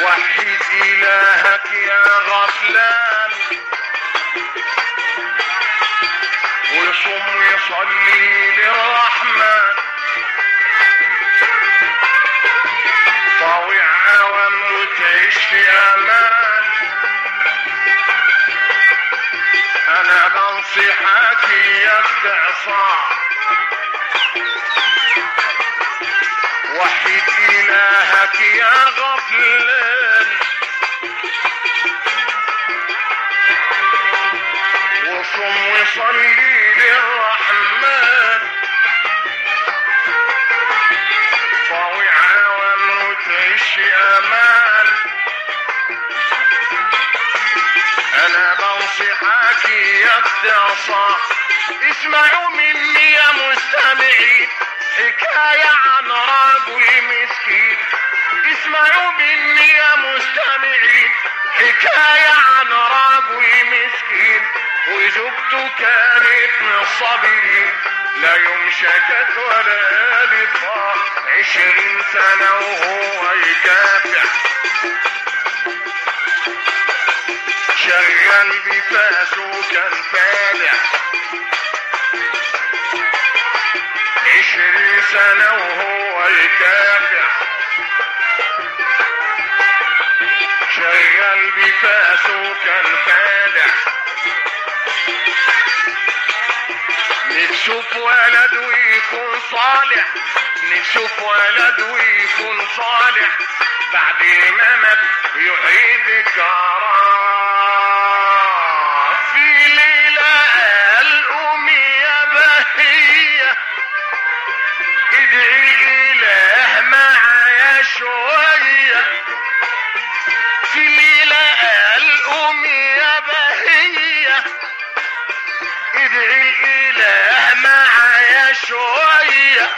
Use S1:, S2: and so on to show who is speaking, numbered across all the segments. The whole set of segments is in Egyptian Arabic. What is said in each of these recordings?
S1: وحد إلهك يا غفلان وصم يصلي للرحمن طاوع عوام وتعيش في امان انا بنصحك يا استعصام وحد الهك يا غفلان وصم وصلي للرحمن طاوع عوام وتعيش امان انا بنصحك يا الدعصة اسمعوا مني يا مستمعين حكاية عن رجل مسكين اسمعوا مني يا مستمعين حكاية عن رجل مسكين وزوجته كانت من الصابرين لا يوم شكت ولا لطاق عشرين سنة وهو يكافح شغال بفاسه كان فالح عشرين سنة وهو يكافح شغال بفاسه كان فالح نفسه في ولد ويكون صالح نفسه في ولد ويكون صالح بعد ما مات يحيي ذكراه في ليلة الأم يا بهية ادعي الإله معايا شوية في ليلة الأم يا بهية ادعي الإله معايا شوية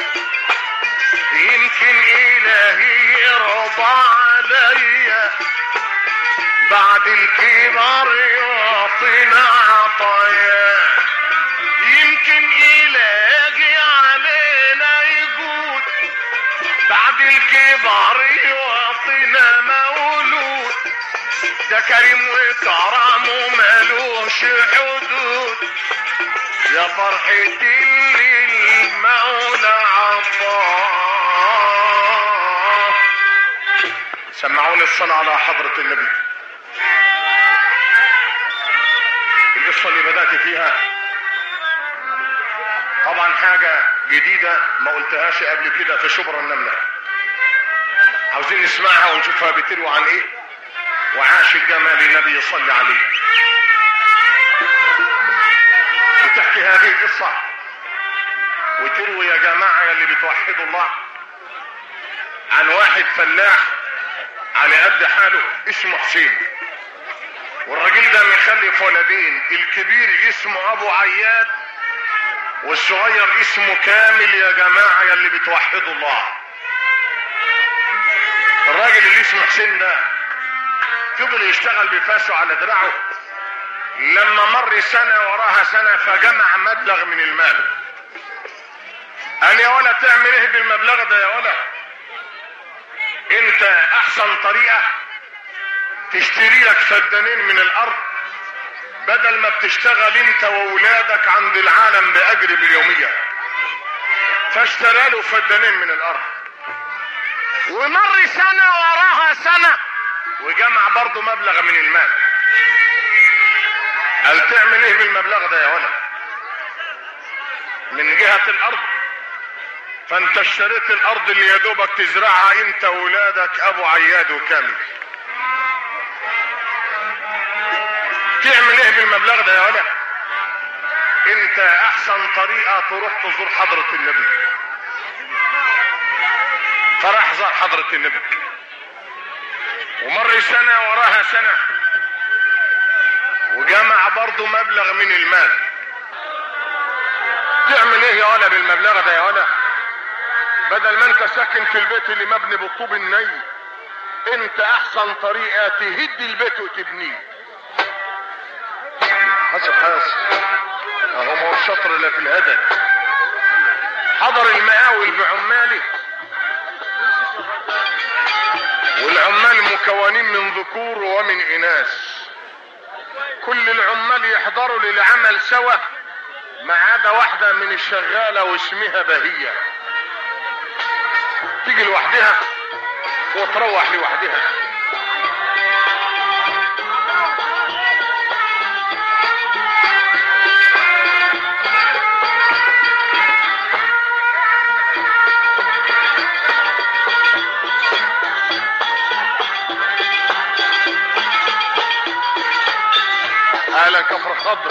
S1: يمكن إلهي يرضى عليا بعد الكبر يعطينا عطايا يمكن إلهي علينا يقول بعد الكبر يعطينا مولود ده كريم وكرمه ملوش حدود يا فرحة اللي المولى عطاه سمعوني الصلاة على حضرة النبي القصة اللي بدأت فيها طبعا حاجة جديدة ما قلتهاش قبل كده في شبر النملة عاوزين نسمعها ونشوفها بتروي عن ايه وعاش الجمال النبي يصلي عليه بتحكي هذه القصة وتروي يا جماعة يا اللي بتوحدوا الله عن واحد فلاح على قد حاله اسمه حسين والراجل ده مخلف ولدين الكبير اسمه ابو عياد والصغير اسمه كامل يا جماعة يا اللي بتوحدوا الله الراجل اللي اسمه حسين ده فضل يشتغل بفاسه على دراعه لما مر سنة وراها سنة فجمع مبلغ من المال قال يا ولا تعمل ايه بالمبلغ ده يا ولا انت احسن طريقة تشتري لك فدانين من الارض بدل ما بتشتغل انت واولادك عند العالم باجر باليومية فاشترى له فدانين من الارض ومر سنة وراها سنة وجمع برضه مبلغ من المال قال تعمل ايه بالمبلغ ده يا ولد من جهة الارض فانت اشتريت الارض اللي يا دوبك تزرعها انت وولادك ابو عياد وكامل تعمل ايه بالمبلغ ده يا ولد انت احسن طريقة تروح تزور حضرة النبي فراح زار حضرة النبي ومر سنة وراها سنة وجمع برضه مبلغ من المال تعمل ايه يا ولا بالمبلغ ده يا ولا بدل ما انت ساكن في البيت اللي مبني بالطوب الني انت احسن طريقة تهد البيت وتبنيه حسب حاسب اهو ما هو الشطر اللي في الهدف حضر المقاول بعماله والعمال مكونين ومن إناث كل العمال يحضروا للعمل سوا ما عدا واحدة من الشغالة واسمها بهية تيجي لوحدها وتروح لوحدها اهلا كفر خضر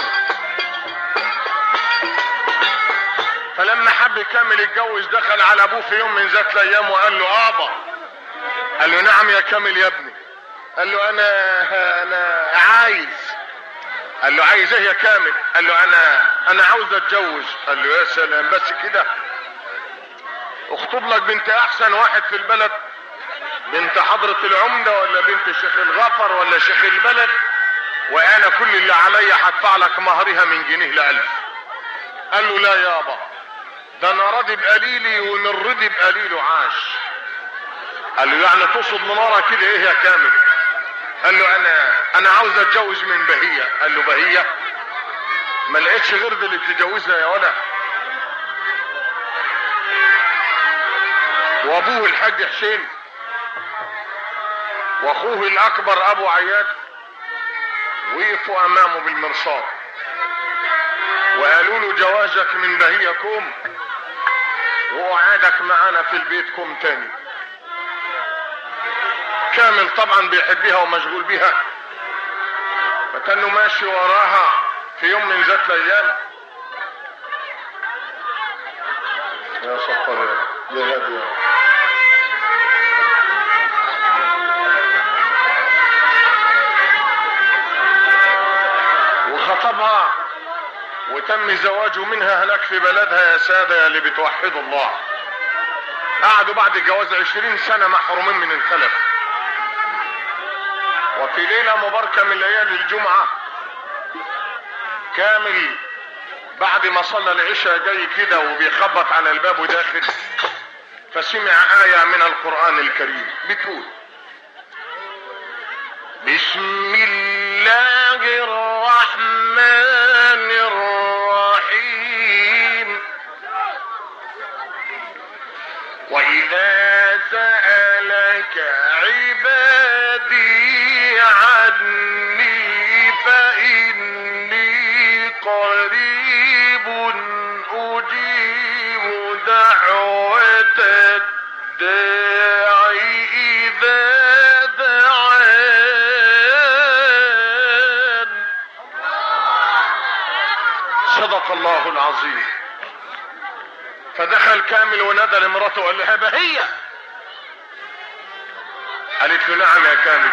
S1: فلما حب كامل يتجوز دخل على ابوه في يوم من ذات الايام وقال له ابا قال له نعم يا كامل يا ابني قال له انا انا عايز قال له عايز ايه يا كامل قال له انا انا عاوز اتجوز قال له يا سلام بس كده اخطب لك بنت احسن واحد في البلد بنت حضرة العمدة ولا بنت الشيخ الغفر ولا شيخ البلد وانا كل اللي عليا هدفع لك مهرها من جنيه لألف قال له لا يابا ده انا راضي بقليلي ومن رضي بقليله عاش قال له يعني تقصد من ورا كده ايه يا كامل قال له انا انا عاوز اتجوز من بهية قال له بهية ما لقيتش غير دي اللي تتجوزها يا ولا وابوه الحاج حسين واخوه الاكبر ابو عياد وقفوا امامه بالمرصاد وقالوا له جوازك من بهية كوم وقعدك معانا في البيت كوم تاني كامل طبعا بيحبها ومشغول بها فكانه ماشي وراها في يوم من ذات الايام يا سطر يا يا هادي يا وخطبها وتم زواجه منها هناك في بلدها يا سادة يا اللي بتوحدوا الله قعدوا بعد الجواز عشرين سنة محرومين من الخلف وفي ليلة مباركة من ليالي الجمعة كامل بعد ما صلى العشاء جاي كده وبيخبط على الباب وداخل فسمع آية من القرآن الكريم بتقول بسم الله الرحمن الرحيم وإذا سألك عبادي عني فإني قريب أجيب دعوة الداعي إذا دعان صدق الله العظيم فدخل كامل ونادى لمراته وقال لها بهية قالت له نعم يا كامل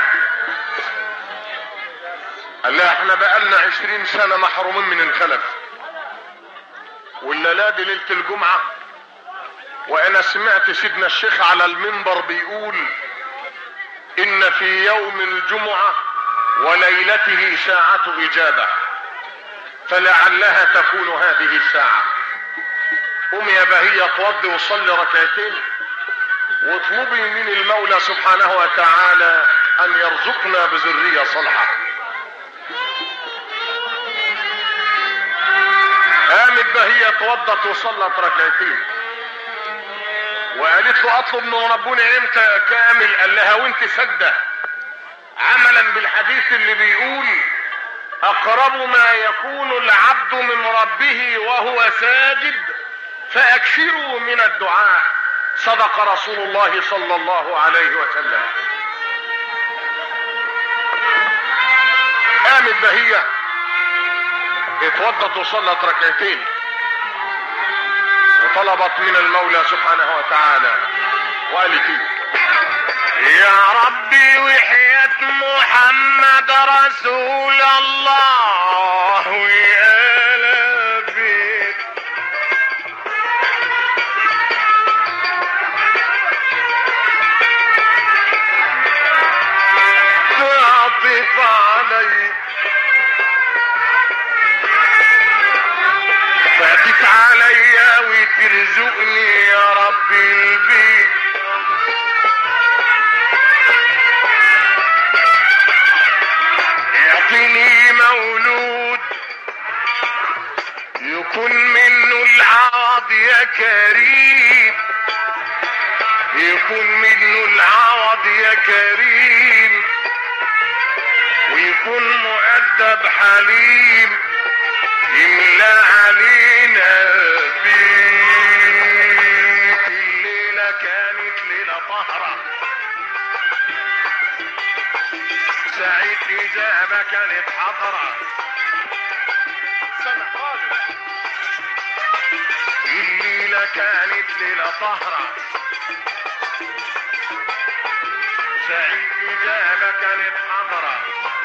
S1: قال لها احنا بقالنا عشرين سنة محرومين من الخلف والليلة دي ليلة الجمعة وانا سمعت سيدنا الشيخ على المنبر بيقول ان في يوم الجمعة وليلته ساعة اجابة فلعلها تكون هذه الساعة قوم يا بهية اتوضي وصلي ركعتين واطلبي من المولى سبحانه وتعالى ان يرزقنا بذرية صالحة قامت بهية اتوضت وصلت ركعتين وقالت له اطلب من ربنا امتى يا كامل قال لها وانت سجدة عملا بالحديث اللي بيقول اقرب ما يكون العبد من ربه وهو ساجد فاكثروا من الدعاء صدق رسول الله صلى الله عليه وسلم قامت بهية اتوضت وصلت ركعتين وطلبت من المولى سبحانه وتعالى وقالت يا ربي وحياة محمد رسول الله يا لبيك تعطف علي تعطف علي وترزقني يا ربي البيت كريم يكون منه العوض يا كريم ويكون مؤدب حليم يملى علينا بيت الليلة كانت ليلة طهرة سعيد إجابة كانت حضرة سمع خالص الليلة كانت ليلة طهرة سعيد إجابة كانت حضرة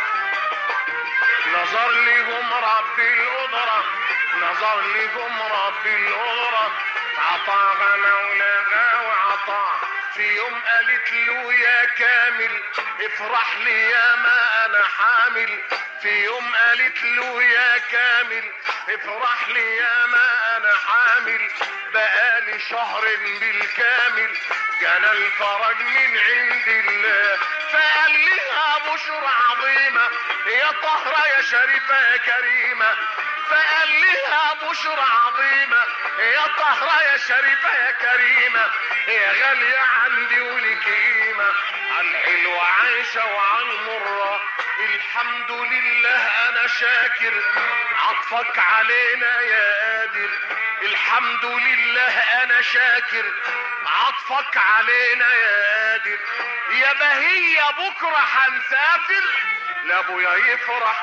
S1: نظر لهم رب القدرة نظر لهم رب القدرة عطاها مولاها وعطاها في يوم قالت له يا كامل افرح لي يا ما انا حامل في يوم قالت له يا كامل افرح لي يا ما انا حامل بقالي شهر بالكامل جانا الفرج من عند الله فقال لها بشرى عظيمة يا طهرة يا شريفة يا كريمة فقال لها بشرى عظيمة يا طهرة يا شريفة يا كريمة يا غالية عندي ولك قيمة عالحلوة عايشة وعالمرة الحمد لله انا شاكر عطفك علينا يا قادر الحمد لله انا شاكر عطفك علينا يا قادر يا بهية بكرة هنسافر لابويا يفرح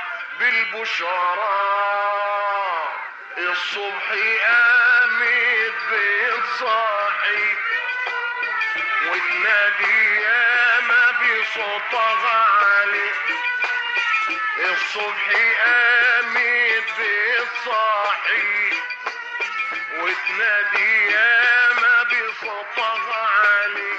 S1: بالبشارة الصبح قامت بتصحي وتنادي ياما بصوتها عالي الصبح قامت بتصحي وتنادي ياما بصوتها عالي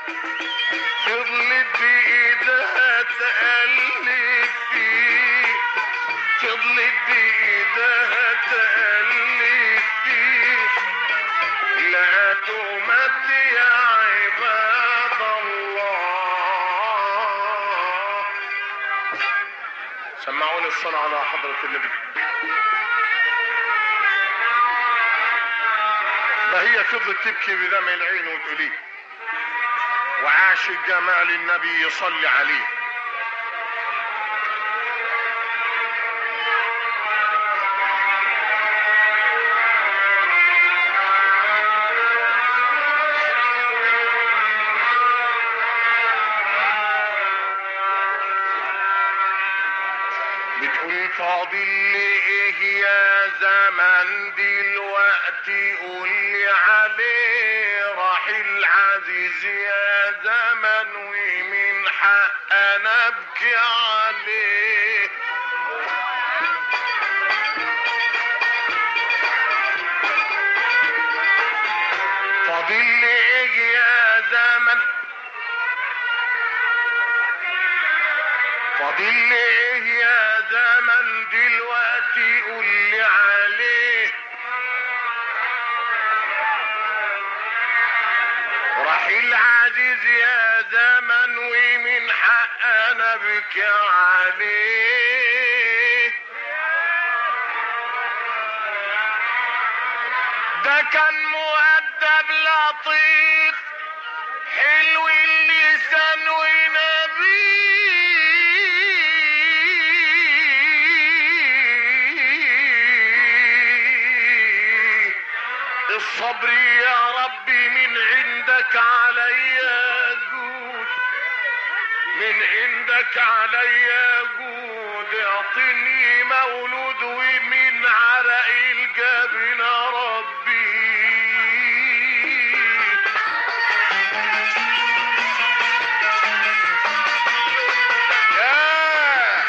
S1: فضلت بايدها تقلب فيه فضلت بايدها تقلب فيه لقيته مات يا عباد الله سمعوني الصلاة على حضرة النبي ما هي فضلت تبكي بدمع العين وتقولي وعاش جمال النبي يصلي عليه بتقول فاضل لي ايه يا زمان دلوقتي قول لي عليه راح العزيز يا زمن ومن حق انا ابكي عليه فاضل لي ايه يا زمن فاضل لي ايه يا زمن دلوقتي قول لي عليه رحيل عزيز يا زمن ومن حق انا بكي عليه ده كان مؤدب لطيف حلو اللسان ونبي الصبر يا ربي من عندك عليا جود من عندك عليا جود اعطني مولود ومن عرق الجبن ربي يا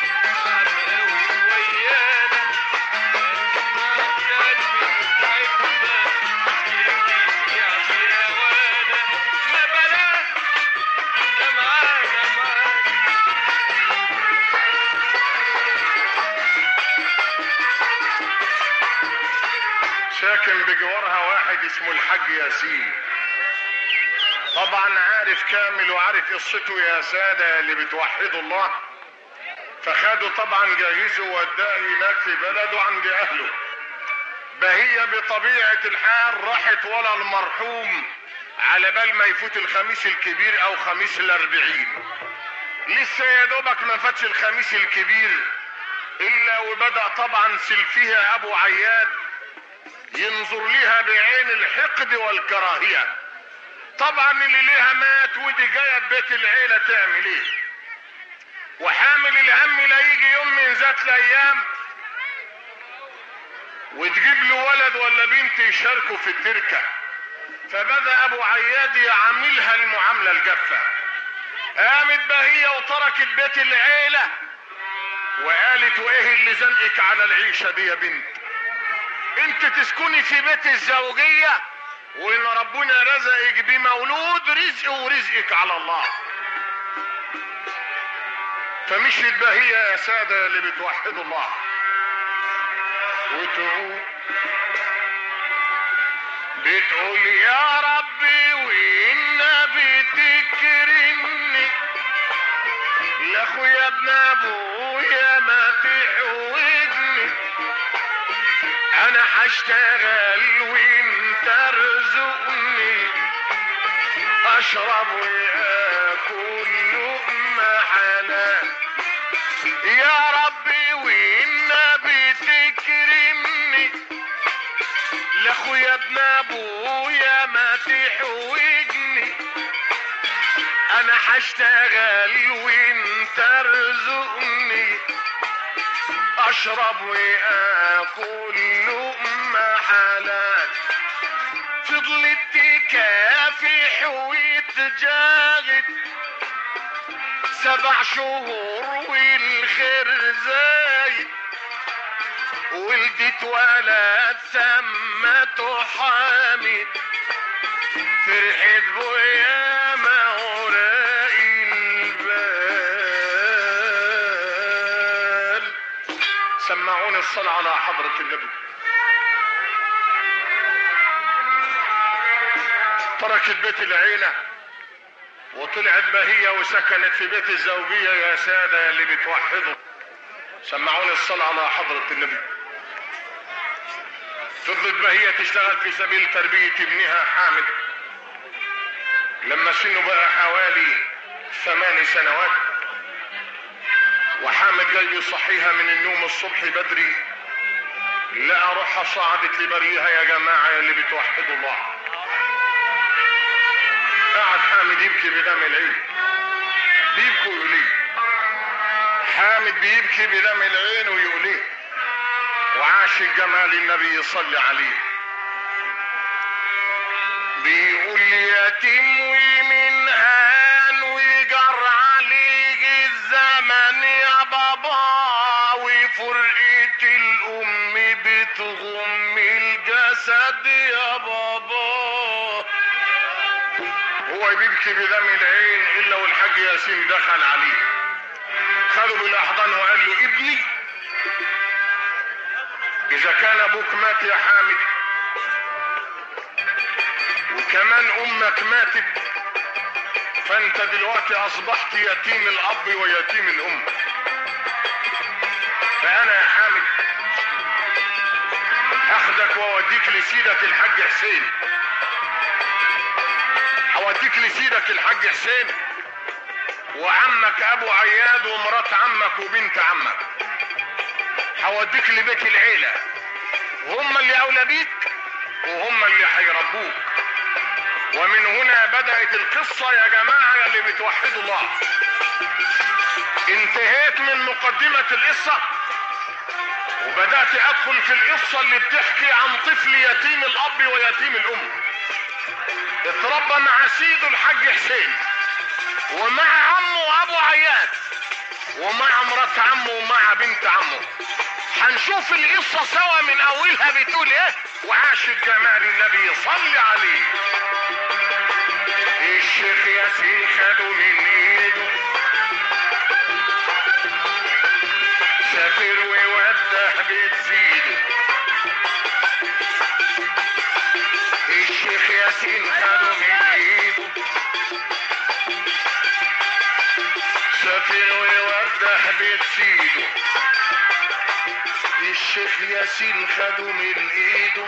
S1: ساكن بجوارها واحد اسمه الحاج ياسين طبعا عارف كامل وعارف قصته يا سادة اللي بتوحدوا الله فخده طبعا جهزه ووداه هناك في بلده عند اهله بهية بطبيعة الحال راحت ولا المرحوم على بال ما يفوت الخميس الكبير او خميس الاربعين لسه يا دوبك ما فاتش الخميس الكبير الا وبدأ طبعا سلفها ابو عياد ينظر لها بعين الحقد والكراهية طبعا اللي ليها مات ودي جاية بيت العيلة تعمل ايه وحامل الهم لا يجي يوم من ذات الايام وتجيب له ولد ولا بنت يشاركوا في التركة فبدأ ابو عياد يعاملها المعاملة الجافة قامت بهية وتركت بيت العيلة وقالت وايه اللي زنقك على العيشة دي يا بنت انت تسكني في بيت الزوجية وان ربنا رزقك بمولود رزق ورزقك على الله فمشيت بهية يا سادة اللي بتوحدوا الله وتقول بتقول يا ربي والنبي تكرمني لاخويا ابن ابويا ما تحوجني انا هشتغل وانت ارزقني اشرب واكل لقمه حلال يا ربي والنبي تكرمني لاخويا ابن ابويا ما تحوجني انا هشتغل وانت ارزقني اشرب واكل لقمه حلال فضلت تكافح وتجاهد سبع شهور والخير زايد ولدت ولد سمته حامد فرحت بويا موراء البال سمعوني الصلاة على حضرة النبي تركت بيت العيلة وطلعت بهية وسكنت في بيت الزوجية يا سادة اللي بتوحدوا سمعوني الصلاة على حضرة النبي فضلت بهية تشتغل في سبيل تربية ابنها حامد لما سنه بقى حوالي ثمان سنوات وحامد جاي يصحيها من النوم الصبح بدري لقى روحها صعدت لبريها يا جماعة يا اللي بتوحدوا الله قعد حامد يبكي بدم العين بيبكوا يقوليه حامد بيبكي بدم العين ويقوليه وعاش الجمال النبي يصلي عليه بيقول لي يتيم ومن هان وجر عليه الزمن يا بابا وفرقة الأم بتغم الجسد يا بابا هو بيبكي بدم العين إلا والحاج ياسين دخل عليه خده بالأحضان وقال له ابني إذا كان أبوك مات يا حامد وكمان أمك ماتت فأنت دلوقتي أصبحت يتيم الأب ويتيم الأم فأنا يا حامد هاخدك وأوديك لسيدك الحاج حسين هوديك لسيدك الحاج حسين وعمك أبو عياد ومرات عمك وبنت عمك هوديك لبيت العيلة وهم اللي أولى بيك وهم اللي هيربوك ومن هنا بدأت القصة يا جماعة يا اللي بتوحدوا الله انتهيت من مقدمة القصة وبدأت أدخل في القصة اللي بتحكي عن طفل يتيم الأب ويتيم الأم اتربى مع سيده الحاج حسين ومع عمه أبو عياد ومع مرات عمه ومع بنت عمه هنشوف القصة سوا من أولها بتقول إيه وعاش الجمال النبي صلي عليه الشيخ ياسين خده من ايده سافر ووده بيت سيده الشيخ ياسين خده من ايده سافر ووده بيت سيده الشيخ ياسين خده من ايده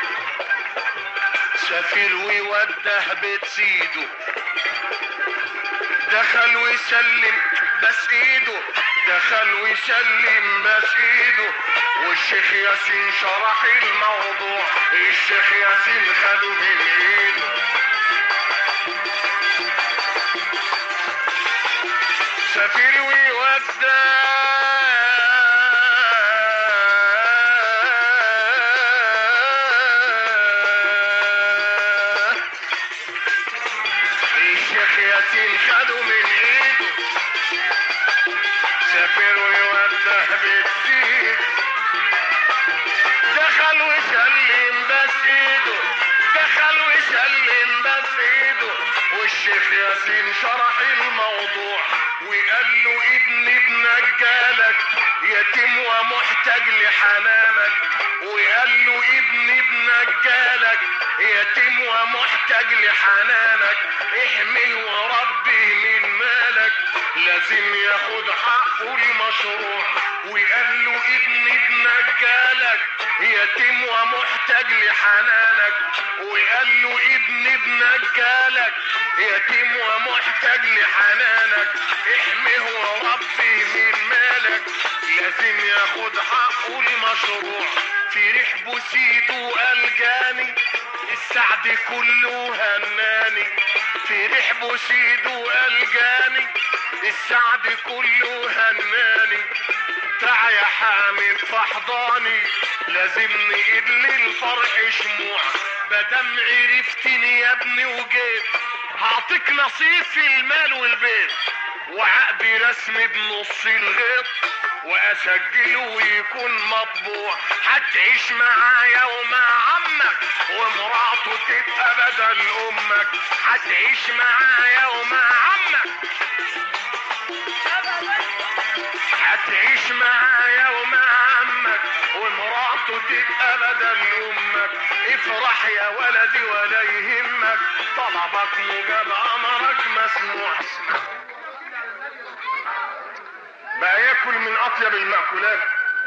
S1: سافر ووده بيت سيده دخل وسلم بس ايده دخل وسلم بس ايده والشيخ ياسين شرح الموضوع الشيخ ياسين خده من ايده سافر ويودع الشيخ ياسين خده من ايده سافر ويوده بالسيف دخل وسلم بس ايده دخل وسلم بس ايده والشيخ ياسين شرح الموضوع وقال له ابن ابنك جالك يتيم ومحتاج لحنانك وقال له ابن ابنك جالك يتيم ومحتاج لحنانك احمل وربه من مالك لازم ياخد حقه المشروع وقال له ابن ابنك جالك يتيم ومحتاج لحنانك وقال له ابن ابنك جالك يتيم ومحتاج لحنانك احميه وربي من مالك لازم ياخد حقه المشروع في رحبه سيده الجاني السعد كله هناني في رحبه سيده الجاني السعد كله هناني تعا يا حامد فحضاني لازم نقيد للفرح شموع مادام عرفتني يا ابني وجيت هعطيك نصيب في المال والبيت وعقدي رسم بنص الغيط واسجله ويكون مطبوع هتعيش معايا ومع عمك ومراته تبقى بدل امك هتعيش معايا ومع عمك هتعيش معايا ومع عمك ومراته تبقى بدل امك افرح يا ولدي ولا يهمك طلبك مجاب امرك مسموع بقى ياكل من اطيب المأكولات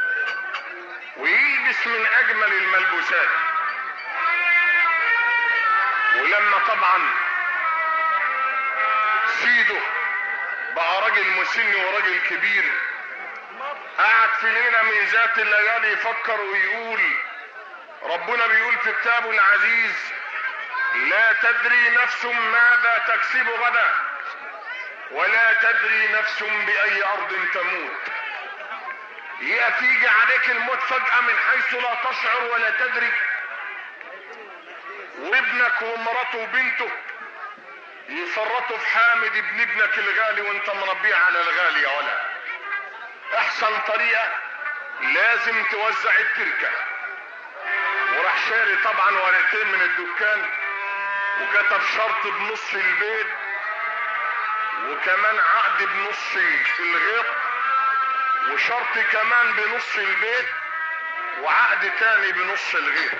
S1: ويلبس من اجمل الملبوسات ولما طبعا سيده بقى راجل مسن وراجل كبير قعد في ليلة من ذات الليالي يفكر ويقول ربنا بيقول في كتابه العزيز لا تدري نفس ماذا تكسب غدا ولا تدري نفس بأي أرض تموت يأتي يجي عليك الموت فجأة من حيث لا تشعر ولا تدري وابنك ومراته وبنته يفرطوا في حامد ابن ابنك الغالي وانت مربيه على الغالي يا ولا احسن طريقة لازم توزع التركة وراح شاري طبعا ورقتين من الدكان وكتب شرط بنص البيت وكمان عقد بنص الغيط وشرط كمان بنص البيت وعقد تاني بنص الغيط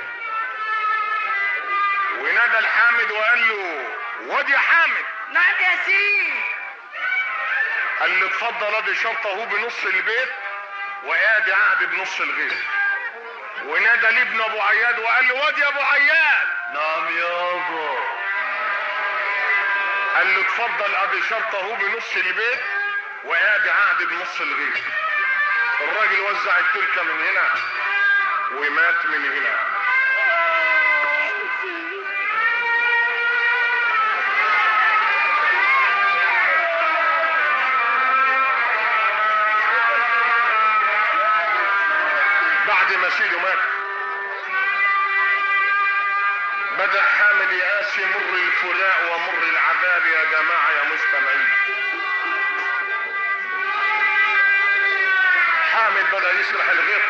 S1: ونادى الحامد وقال له واد يا حامد
S2: نعم يا سيدي
S1: قال له اتفضل ادي شرط اهو بنص البيت وادي عقد بنص الغيط ونادى لابن ابو عياد وقال له واد يا ابو عياد نعم يابا قال له اتفضل ادي شرط اهو بنص البيت وادي عقد بنص الغيط الراجل وزع التركه من هنا ومات من هنا بعد ما سيده مات بدأ حامد يقاسي مر الفراق ومر العذاب يا جماعة يا مستمعين حامد بدأ يسرح الغيط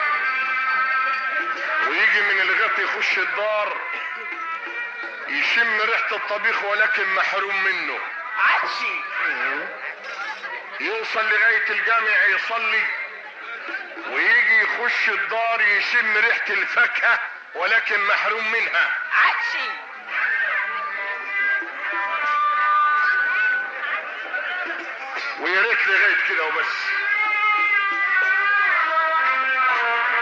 S1: ويجي من الغيط يخش الدار يشم ريحة الطبيخ ولكن محروم منه
S2: عدشي
S1: يوصل لغاية الجامع يصلي ويجي يخش الدار يشم ريحة الفاكهة ولكن محروم منها
S2: عدشي
S1: ويا ريت لغاية كده وبس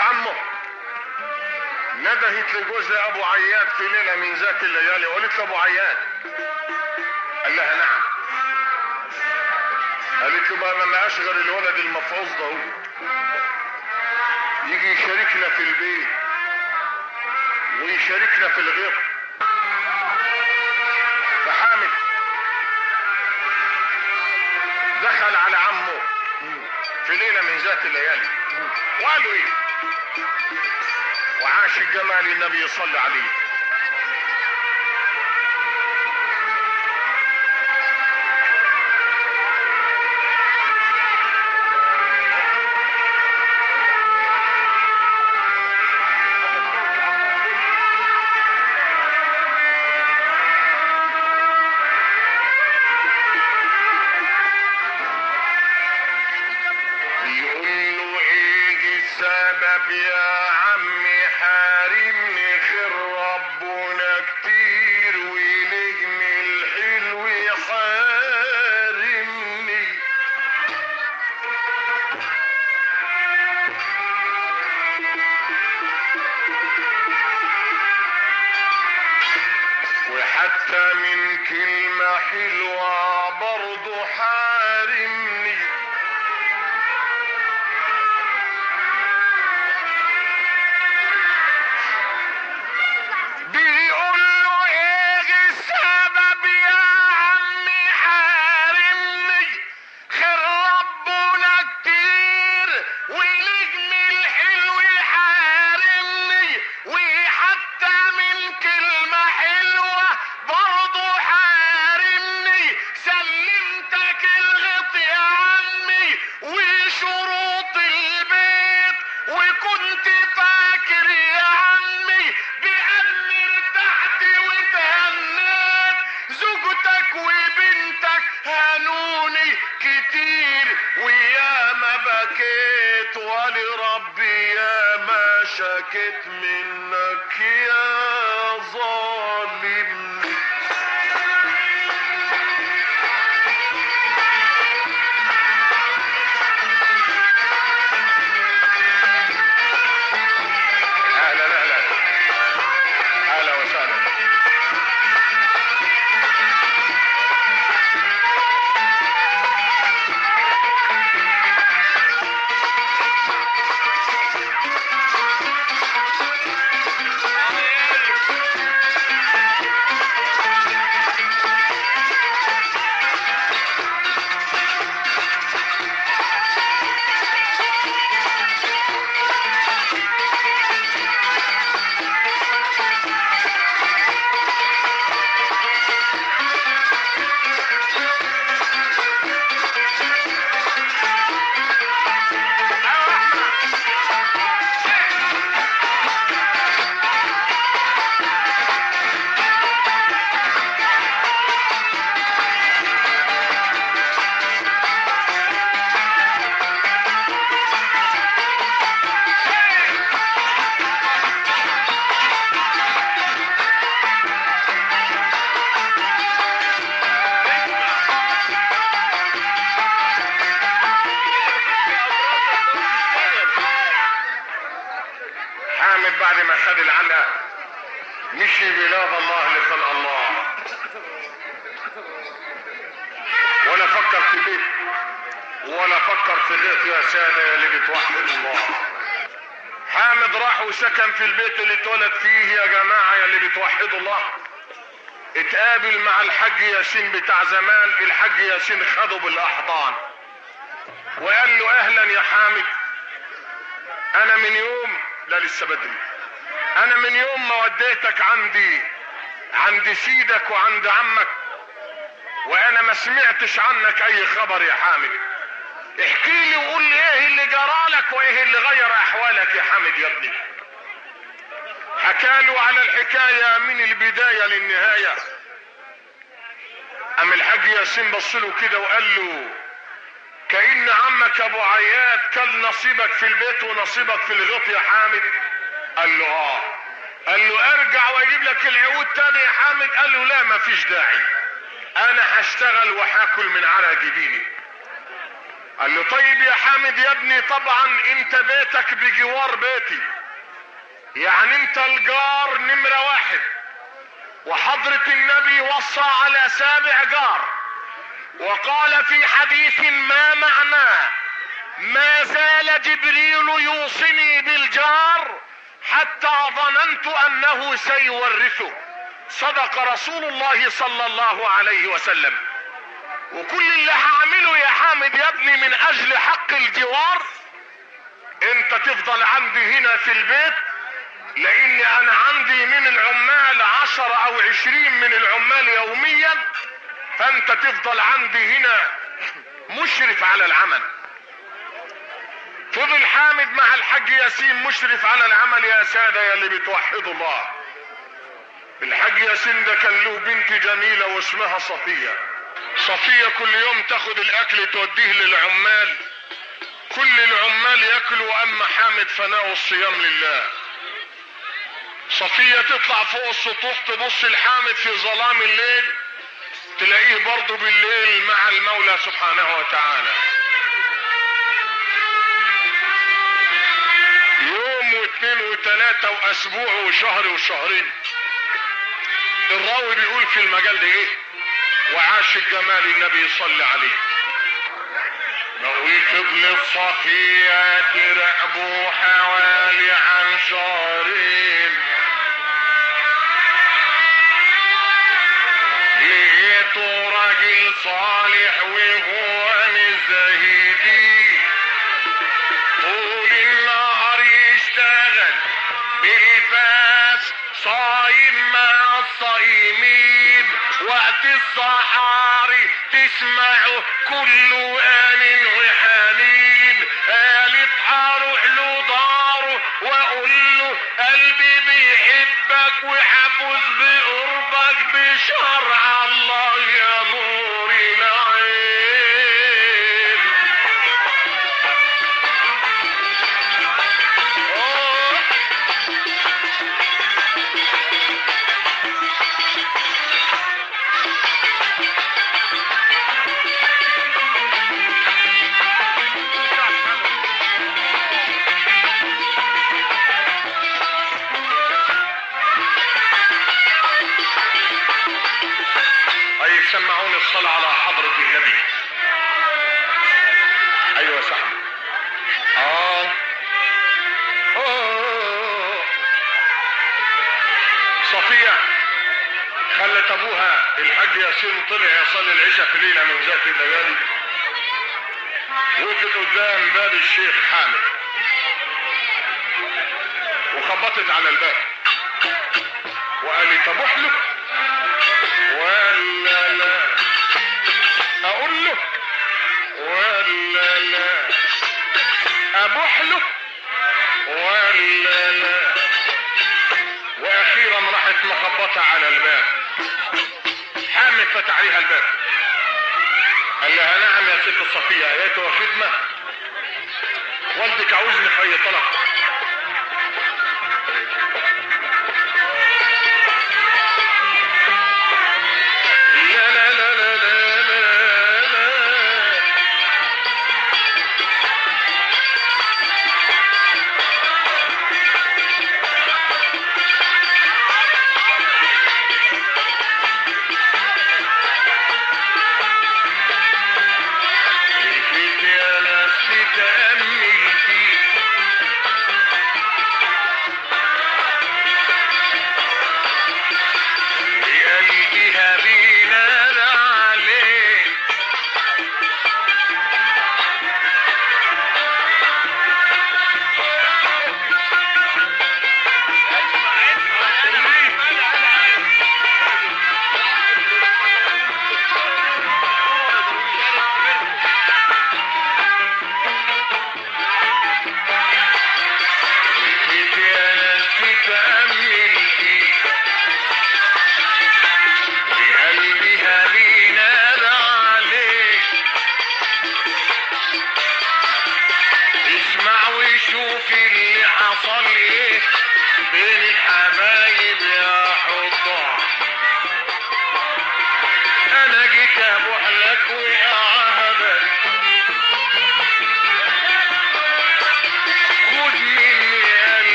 S1: عمه ندهت لجوزها ابو عياد في ليله من ذات الليالي وقالت له ابو عياد قال لها نعم قالت له بقى ما اشغل الولد المفعوص ده هو يجي يشاركنا في البيت ويشاركنا في الغيط فحامد دخل على عمه في ليله من ذات الليالي وقال له ايه وعاش الجمال النبي صلى عليه بيقول له ايه السبب يا عمي حارمني خير ربنا كتير ونجم الحلو يحارمني وحتى من كلمة حلوة برضو حارمني بيقول له ايه السبب يا عمي حارمني خير ربنا كتير ونجم الحلو يحارمني وحتى من كلمة حلوة برضو حارمني سلمتك الغط يا عمي وشروط البيت وكنت فاكر يا عمي بأني ارتحت وتهنيت زوجتك وبنتك هانوني كتير ويا ما بكيت ولربي يا ما شكيت منك يا ظالم اهلا اهلا اهلا وسهلا حامد بعد ما خد العلقه مشي بلاد الله لخلق الله ولا فكر في بيت ولا فكر في غيط يا ساده يا اللي بتوحد الله حامد راح وسكن في البيت اللي اتولد فيه يا جماعه يا اللي بتوحدوا الله اتقابل مع الحاج ياسين بتاع زمان الحاج ياسين خده بالاحضان وقال له اهلا يا حامد انا من يوم لا لسه بدري انا من يوم ما وديتك عندي عند سيدك وعند عمك وانا ما سمعتش عنك اي خبر يا حامد احكي لي وقول لي ايه اللي جرالك وايه اللي غير احوالك يا حامد يا ابني حكاله على الحكاية من البداية للنهاية ام الحاج ياسين بص له كده وقال له كأن عمك ابو عياد كل نصيبك في البيت ونصيبك في الغط يا حامد قال له اه قال له ارجع واجيب لك العقود تاني يا حامد قال له لا مفيش داعي انا هشتغل وهاكل من على جبيني قال له طيب يا حامد يا ابني طبعا انت بيتك بجوار بيتي يعني انت الجار نمرة واحد وحضرة النبي وصى على سابع جار وقال في حديث ما معناه ما زال جبريل يوصني بالجار حتى ظننت انه سيورثه صدق رسول الله صلى الله عليه وسلم وكل اللي هعمله يا حامد يا ابني من اجل حق الجوار انت تفضل عندي هنا في البيت لاني انا عندي من العمال عشر او عشرين من العمال يوميا فانت تفضل عندي هنا مشرف على العمل فضل حامد مع الحاج ياسين مشرف على العمل يا سادة يا اللي بتوحدوا الله الحاج ياسين ده كان له بنت جميلة واسمها صفية صفية كل يوم تاخد الاكل توديه للعمال كل العمال ياكلوا اما حامد فناء الصيام لله صفية تطلع فوق السطوح تبص الحامد في ظلام الليل تلاقيه برضه بالليل مع المولى سبحانه وتعالى يوم واثنين وثلاثة واسبوع وشهر وشهرين الراوي بيقول في المجال ده ايه وعاش الجمال النبي صلى عليه بقول ابن الصفية ترقبوا حوالي عن شهرين لقيته راجل صالح وهو من الزهيدين طول النهار يشتغل بالفاس صايم مع الصايمين وقت الصحاري تسمعه كل آن وحنين قالت هروح له داره واقول له قلبي بيحبك وحفظ بقربك بشرع الله يا نور العين أوه. طيب سمعوني الصلاة على حضرة النبي ايوه يا صاحبي اه أوه. صفية خلت ابوها الحاج ياسين طلع يصلي العشاء في ليلة من ذات الليالي وقفت قدام باب الشيخ حامد وخبطت على الباب وقالت ابوح له ولا لا اقول له ولا لا ابوح له ولا لا واخيرا راحت مخبطه على الباب حامد فتح عليها الباب قال لها نعم يا ست صفيه ايتها خدمه والدك عاوزني في اي طلب لا لا لا لا لا لا لا لفيت يا نفسي تأمل فيه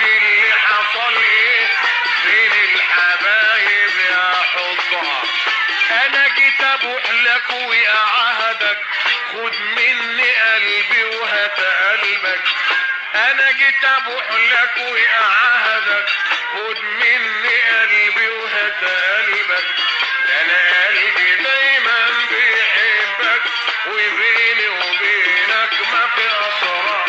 S1: اللي حصل ايه بين الحبايب يا حطها انا جيت ابوح لك واعهدك خد مني قلبي وهات قلبك انا جيت ابوح لك واعهدك خد مني قلبي وهات قلبك ده انا قلبي دايما بيحبك وبيني وبينك ما في اسرار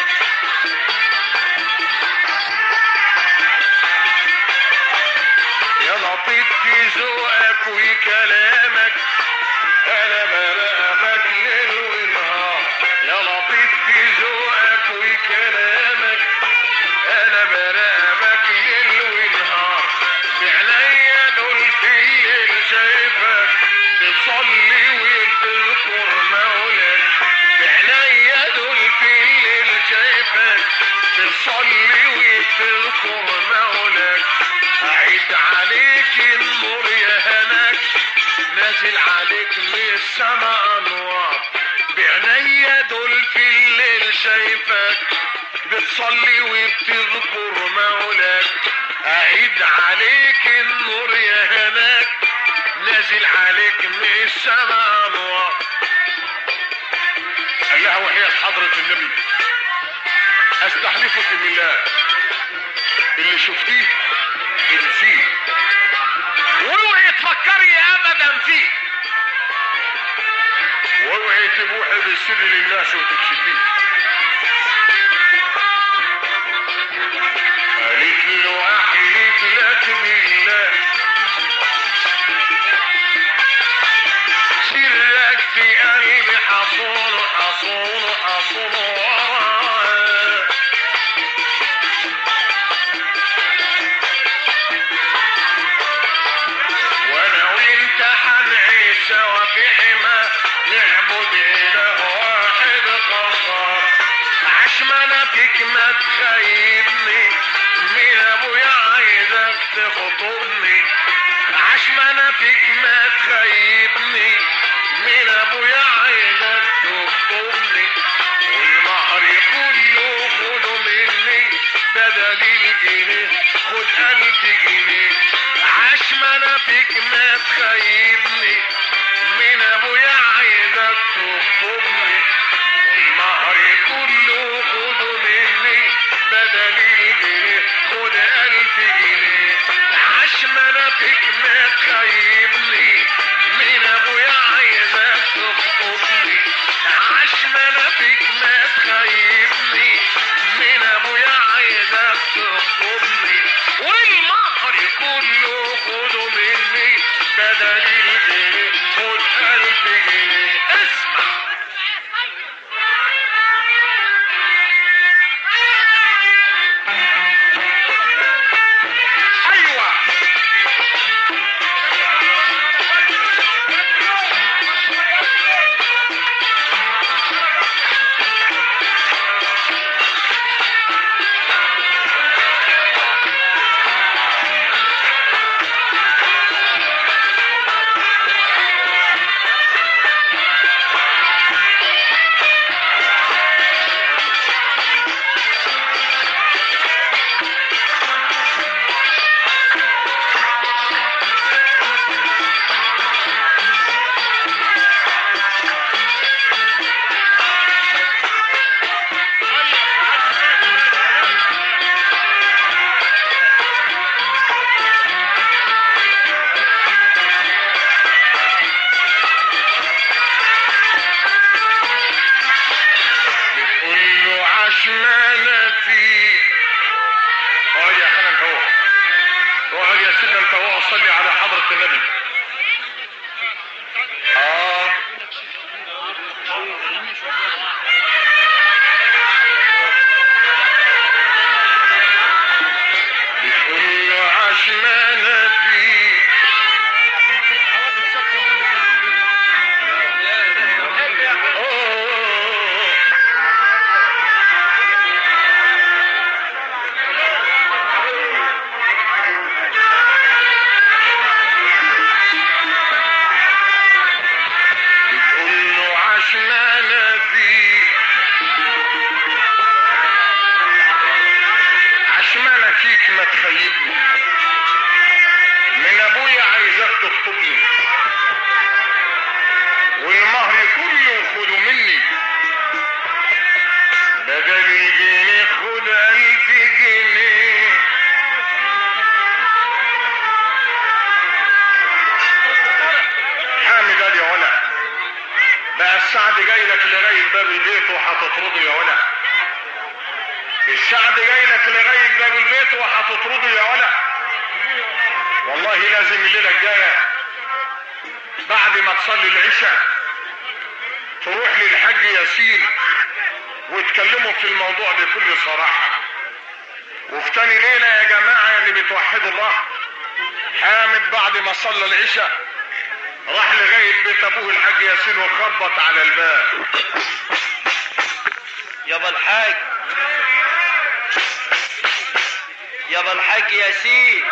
S1: يا لطيف في ذوقك وكلامك انا براقبك ليل ونهار يا لطيف في ذوقك وكلامك انا براقبك ليل ونهار بعينيا دول في الليل شايفك بتصلي وبتذكر مولاك بعينيا دول في الليل شايفك بتصلي وبتذكر مولاك أعيد عليك النور يا هناك نازل عليك من السما أنوار بعينيا دول في الليل شايفك بتصلي وبتذكر مولاك أعيد عليك النور يا هناك نازل عليك من السما أنوار قال لها وحياة حضرة النبي استحلفك بالله اللي شفتيه انسيه واوعي تفكري ابدا فيه واوعي تبوحي بالسر للناس وتكشفيه قالت له احلف لك بالله سرك في قلبي حصون حصون حصون وراك وانا وانت حنعيش سوا في حما نعبد اله واحد قهار عشمنا فيك ما تخيبني من ابويا عايزك تخطبني عشمنا فيك ما تخيبني من ابويا عايزك تخطبني والمهر كله خده مني بدل الجنيه خد ألف جنيه عشمنا فيك ما تخيبني من ابويا عايزك تخطبني والمهر كله خده مني بدل الجنيه خد ألف جنيه عشمنا فيك ما تخيبني من ابويا عايزك تخطبني عشمنا فيك ما تخيبني من ابويا عايزك تخطبني والمهر كله خده مني بدل الجنيه خد ألف جنيه اسمع ايوه بتقول له عشمان فيك اقعد يا خالد انت هو اقعد يا سيدنا انت هو صلي على حضرة النبي اه بتقول له عشمان فيك أوه. بتقول له عشمان فيك عايزك خيبني من ابويا عايزك تخطبني والمهر كله خده مني بدل الجنيه خد الف جنيه حامد قال يا ولد بقى السعد جاي لك لغايه باب البيت وهتطرده يا ولد السعد جاي لك لغايه باب البيت وهتطرده يا ولد والله لازم الليله الجايه بعد ما تصلي العشاء تروح للحاج ياسين وتكلموا في الموضوع بكل صراحه وفي تاني ليله يا جماعه اللي بتوحدوا الله حامد بعد ما صلى العشاء راح لغايه بيت ابوه الحاج ياسين وخبط على الباب
S3: يابا الحاج يابا الحاج ياسين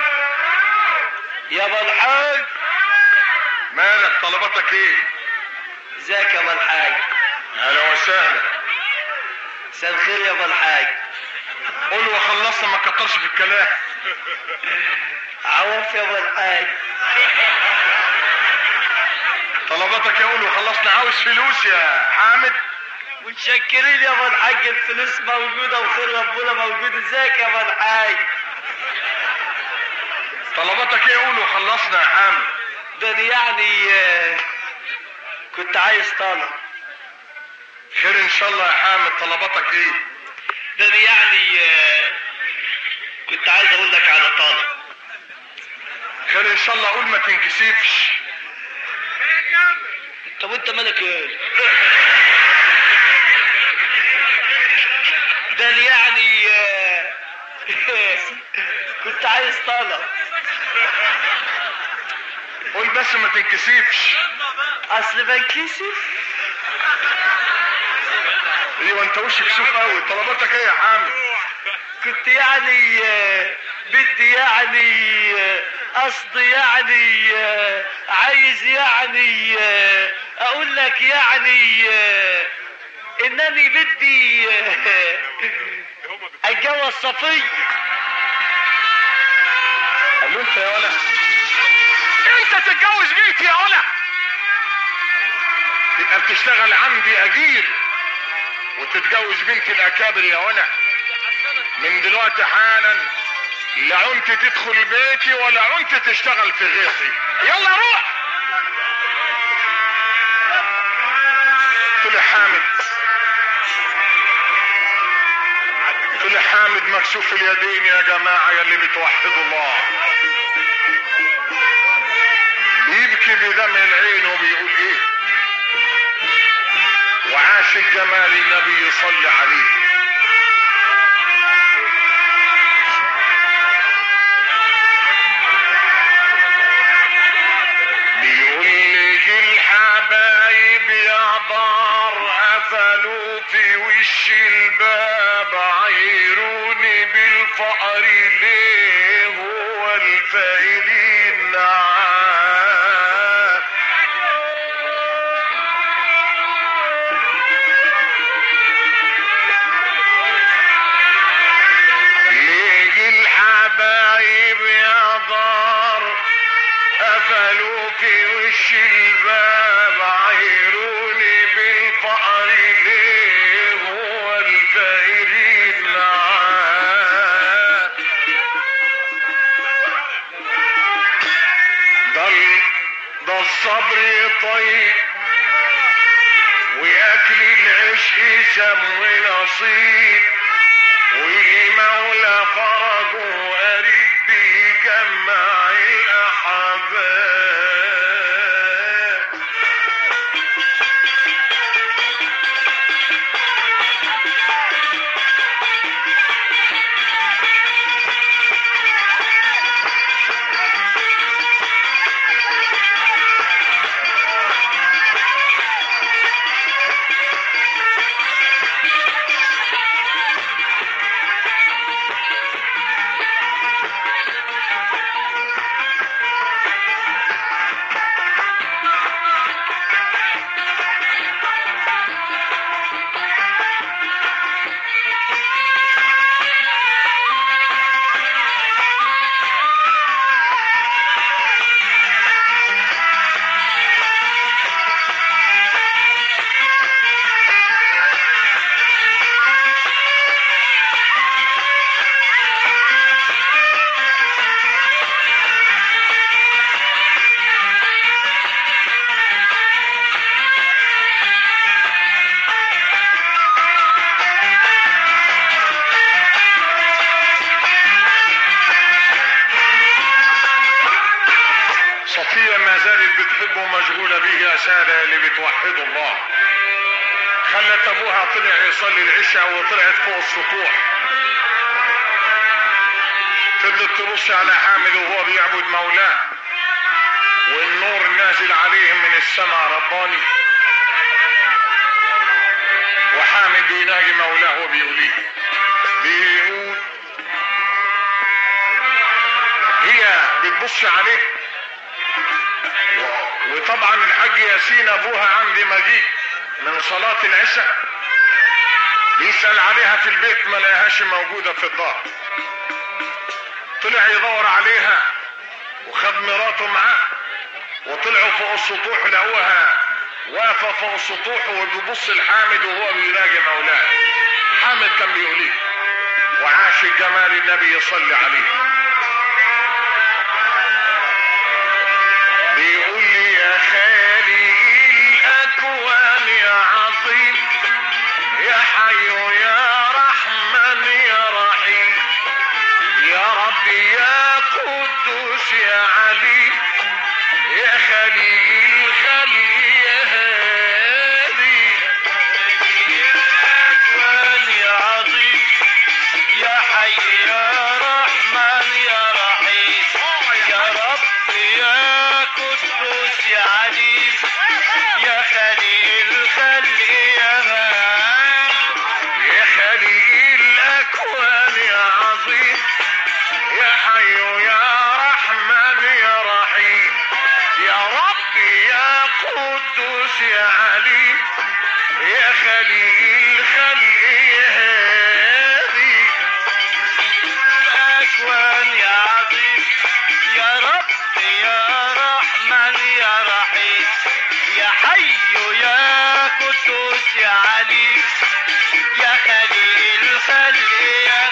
S3: يابا الحاج
S1: مالك طلباتك ايه
S3: ازيك يابا الحاج
S1: اهلا وسهلا
S3: مساء الخير يابا الحاج
S1: قول وخلصنا ما كترش في الكلام
S3: عوف يابا الحاج
S1: طلباتك يا قول وخلصنا عاوز فلوس يا حامد
S3: متشكرين يابا الحاج الفلوس موجوده وخير ربنا موجود ازيك يابا الحاج
S1: طلباتك ايه قول وخلصنا يا حامد
S3: ده أنا يعني آه، كنت عايز طلب
S1: خير ان شاء الله يا حامد طلباتك ايه
S3: ده أنا يعني آه، كنت عايز اقول لك على طلب
S1: خير ان شاء الله قول ما تنكسفش
S3: طب وانت مالك ايه ده أنا يعني آه، كنت عايز طلب
S1: قول بس ما تنكسفش
S3: اصل بنكسف
S1: ايوه انت وشك كسوف قوي طلباتك ايه يا حامد
S3: كنت يعني آه، بدي يعني آه، قصدي يعني آه، عايز يعني آه، اقول لك يعني آه، انني بدي آه، اتجوز صفية
S1: قال له انت يا ولا انت تتجوز بيتي يا ولا تبقى بتشتغل عندي اجير وتتجوز بنت الاكابر يا ولا من دلوقتي حالا لا عنت تدخل بيتي ولا عنت تشتغل في غيطي يلا روح قلت له حامد قلت له حامد مكسوف اليدين يا جماعة يا اللي بتوحدوا الله بيبكي بدمع العين وبيقول ايه وعاش الجمال النبي يصلي عليه بيقول لي الحبايب يا دار قفلوا في وش الباب عيروني بالفقر ليه هو الفايدين نعام ليه الحبايب يا دار قفلوا في وش الباب عيروني بالفقر ليه هو الفقيرين معاه ده ال- ده الصبر طيب واكل العشق سم نصيب والمولى فرجه قريب بيجمع الاحباب بتحبه ومشغولة بيه يا سادة اللي بتوحدوا الله خلت ابوها طلع يصلي العشاء وطلعت فوق السطوح فضلت تبص على حامد وهو بيعبد مولاه والنور نازل عليهم من السماء رباني وحامد بيناجي مولاه وبيقوليه بيقول هي بتبص عليه و- وطبعا الحاج ياسين ابوها عندي مجيء من صلاة العشاء بيسأل عليها في البيت ما لقاهاش موجودة في الدار طلع يدور عليها وخد مراته معاه وطلعوا فوق السطوح لقوها واقفة فوق السطوح وبيبص لحامد وهو بيراجع مولاه حامد كان بيقول ايه وعاش جمال النبي يصلي عليه بيقول لي يا خالي الاكوان يا عظيم يا حي يا رحمن يا رحيم يا ربي يا قدوس يا عليم يا خليل خلي يا هادي
S3: الأكوان يا عظيم يا حي يا رحمن يا رحيم يا رب يا قدوس يا عليم يا خليل خلي يا هادي
S1: يا خليل الاكوان يا عظيم يا حي يا رحمن يا رحيم يا ربي يا قدوس يا عليم يا خليل خلي يا هادي
S3: الأكوان يا عظيم يا رب يا رحمن يا رحيم يا حي يا قدوس يا عليم يا خليل خلي يا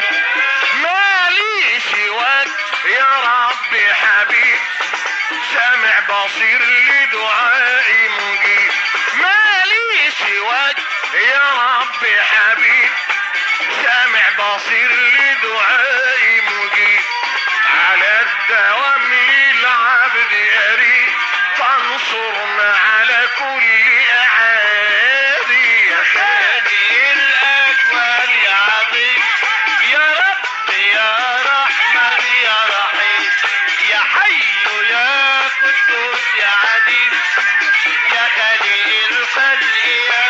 S1: مالي سواك يا ربي حبيب سامع بصير لدعائي مجيب مالي سواك يا ربي حبيب سامع بصير لدعائي مجيب على الدوام للعبد قريب تنصرنا على كل اعادي يا خالي
S3: هذه الأكوان يا عظيم يا رب يا رحمن يا رحيم يا حي يا قدوس يا عليم يا خليل خلي يا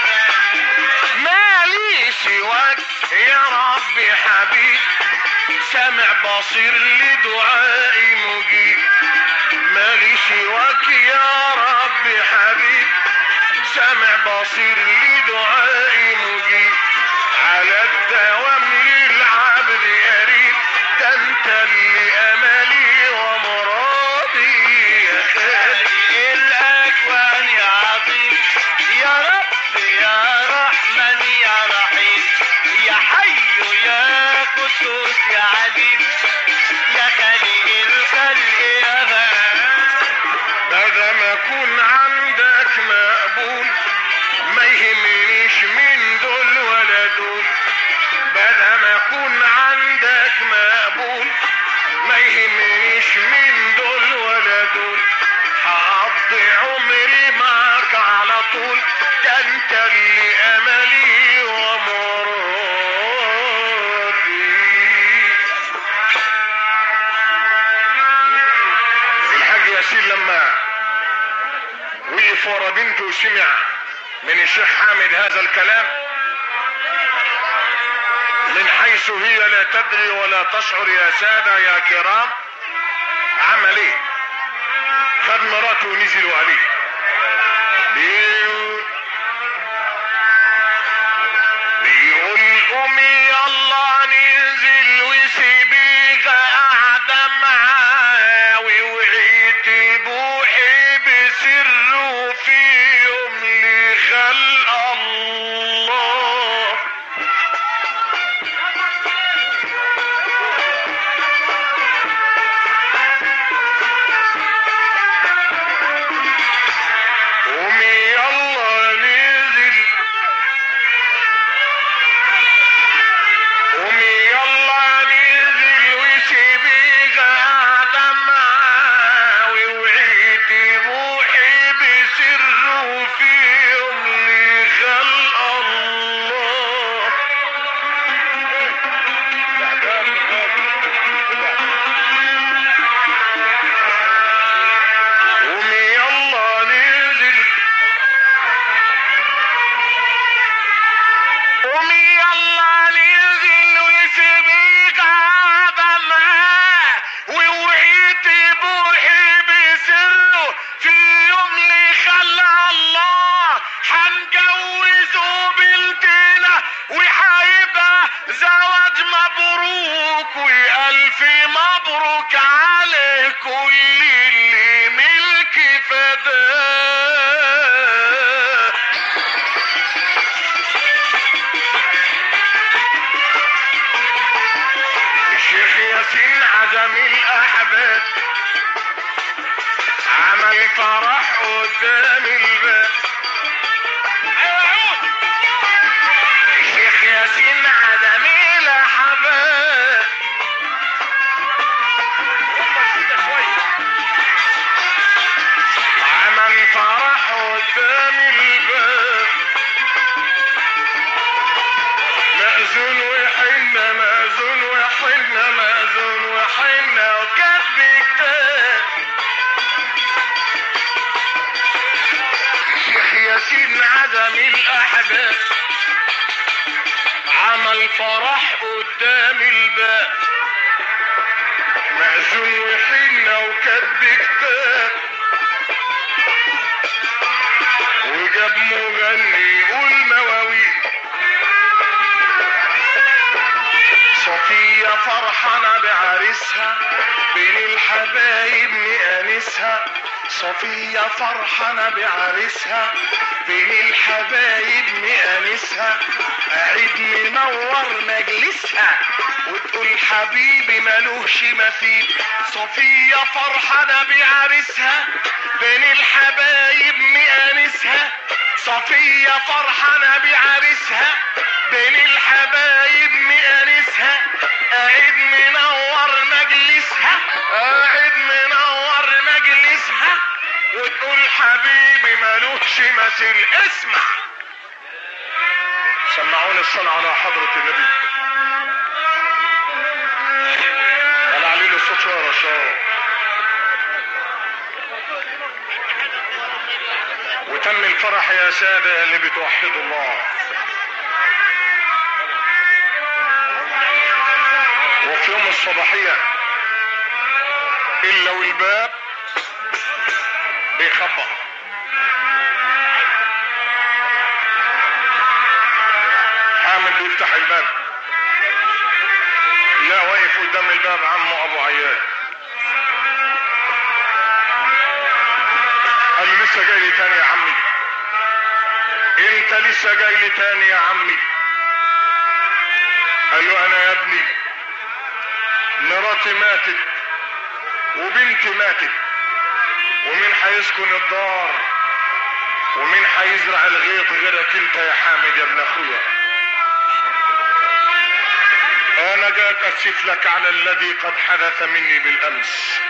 S1: مالي سواك يا ربي حبيب سامع بصير لدعائي مجيب مالي سواك يا ربي حبيب سامع بصير لدعائي مجيب على الدوام للعبد قريب ده انت اللي املي ومرادي يا خالي
S3: الأكوان يا عظيم يا رب يا رحمن يا رحيم يا حي يا قدوس يا عليم يا خليل الخلق يا
S1: بدل ما اكون عندك مقبول ما يهمنيش من دول ولا دول بدل ما اكون عندك مقبول ما يهمنيش من دول ولا دول هقضي عمري معاك على طول ده انت اللي املي ومرادي الحاج ياسين لما وقف ورا بنته وسمع من الشيخ حامد هذا الكلام من حيث هي لا تدري ولا تشعر يا سادة يا كرام عمل ايه خد مراته ونزلوا عليه بيقول بيقول قومي يلا ننزل وسيبيها قاعدة معاه ووعيت بوحي بسره في يوم لخلق الله قومي يلا ننزل قوم يلا ننزل وسيبيك قاعدة معاه ووعيت بوحي بسره في يوم اللي خلى الله حنجوزه بنتنا وحيبقى زواج مبروك والف مبروك عليه كل اللي ملك فداه الشيخ ياسين عزم الاحباب عمل فرح قدام الباب الشيخ ياسين عزم الاحباب عمل فرح قدام الباب مأذون وحنة مأذون وحنة مأذون وحنة وكتب كتاب الشيخ ياسين عدم الأحباب عمل فرح قدام الباب مأذون وحنة وكتب كتاب وجاب مغني يقول مواويل صفية فرحانة بعريسها بين الحبايب مقانسها صفية فرحانة بعريسها بين الحبايب مقانسها عيد منور مجلسها وتقول حبيبي ملوش مثيل صفية فرحانة بعريسها بين الحبايب مقانسها صفية فرحانة بعريسها بين الحبايب مقانسها قاعد منور مجلسها قاعد منور مجلسها وتقول حبيبي ملوش مثيل اسمع سمعوني الصلاة على حضرة النبي قال علي له الصوت شوية يا رشاد وتم الفرح يا سادة اللي بتوحدوا الله وفي يوم الصباحية إلا والباب بيخبط حامد بيفتح الباب لا واقف قدام الباب عمه ابو عياد قال له لسه جاي لي تاني يا عمي انت لسه جاي لي تاني يا عمي قال له انا يا ابني مراتي ماتت وبنتي ماتت ومين هيسكن الدار ومين هيزرع الغيط غيرك انت يا حامد يا ابن اخويا انا جاي اتاسف لك على الذي قد حدث مني بالامس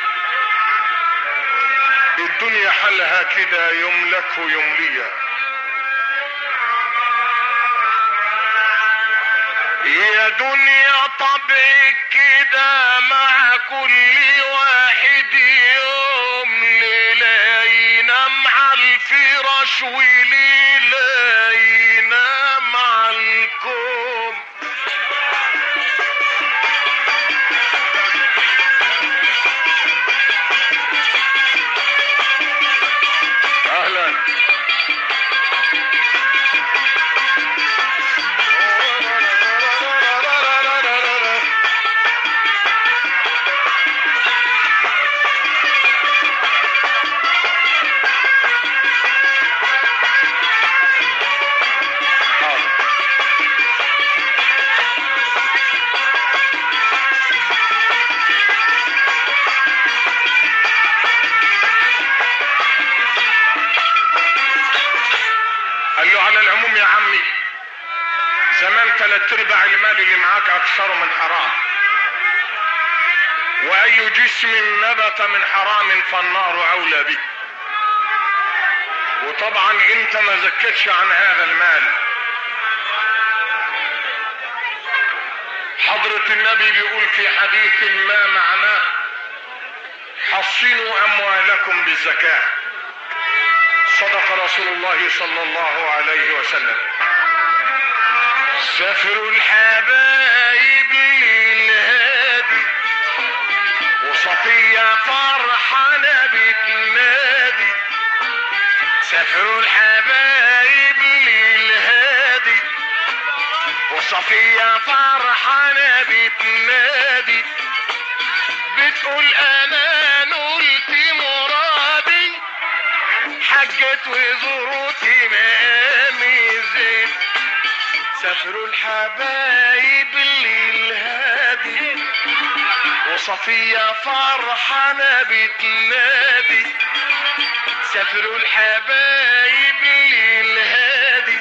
S1: الدنيا حلها كده يوم لك ويوم ليا يا دنيا طبعك كده مع كل واحد يوم ليلة ينام على الفراش وليلة ينام على الكوم اهلا حاضر. قال له على العموم يا عمي زمان ثلاث ارباع المال اللي معاك اكثر من حرام واي جسم نبت من حرام فالنار اولى به وطبعا انت ما زكتش عن هذا المال حضرة النبي بيقول في حديث ما معناه حصنوا اموالكم بالزكاه صدق رسول الله صلى الله عليه وسلم سافروا الحبايب للهادي وصفية فرحانة بتنادي سافروا الحبايب للهادي وصفية فرحانة بتنادي بتقول انا نلت مرادي حجت وزروتي مقامي زين سافروا الحبايب للهادي وصفية فرحانة بتنادي سافروا الحبايب للهادي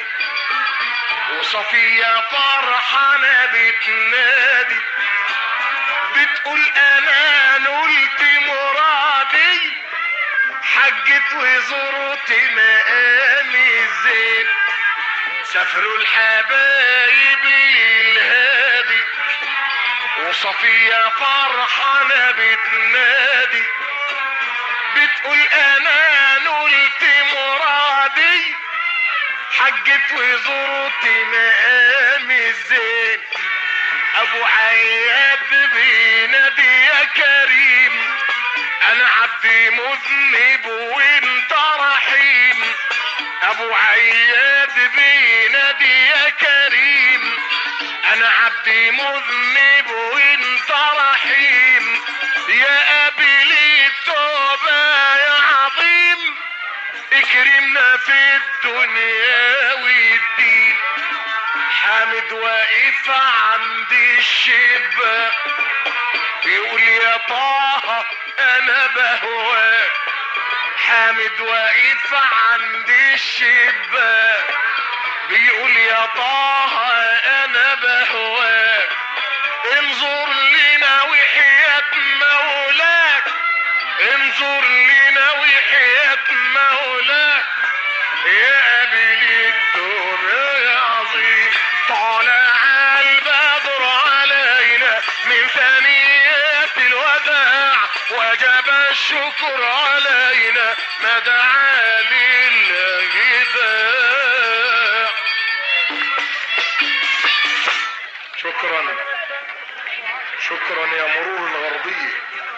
S1: وصفية فرحانة بتنادي بتقول انا نلت مرادي حجت وزرت مقامي الزين سافروا الحبايب للهادي وصفية فرحانة بتنادي بتقول انا نلت مرادي حجت وزرت مقامي الزين ابو عياد بينادي يا كريم انا عبدي مذنب وانت رحيم ابو عياد بينادي يا كريم انا عبدي مذنب وانت رحيم يا ابي لي التوبه يا عظيم اكرمنا في الدنيا والدين حامد واقف عند الشباك بيقول يا طه انا بهواك حامد واقف عند الشباك بيقول يا طه انا بهواك انظر لنا وحياة مولاك انظر لنا وحياة مولاك يا ابي للتوب يا عظيم طالع البدر علينا من ثنيات الوداع وجب الشكر علينا ما دعا لله داع شكرا شكرا يا مرور الغربية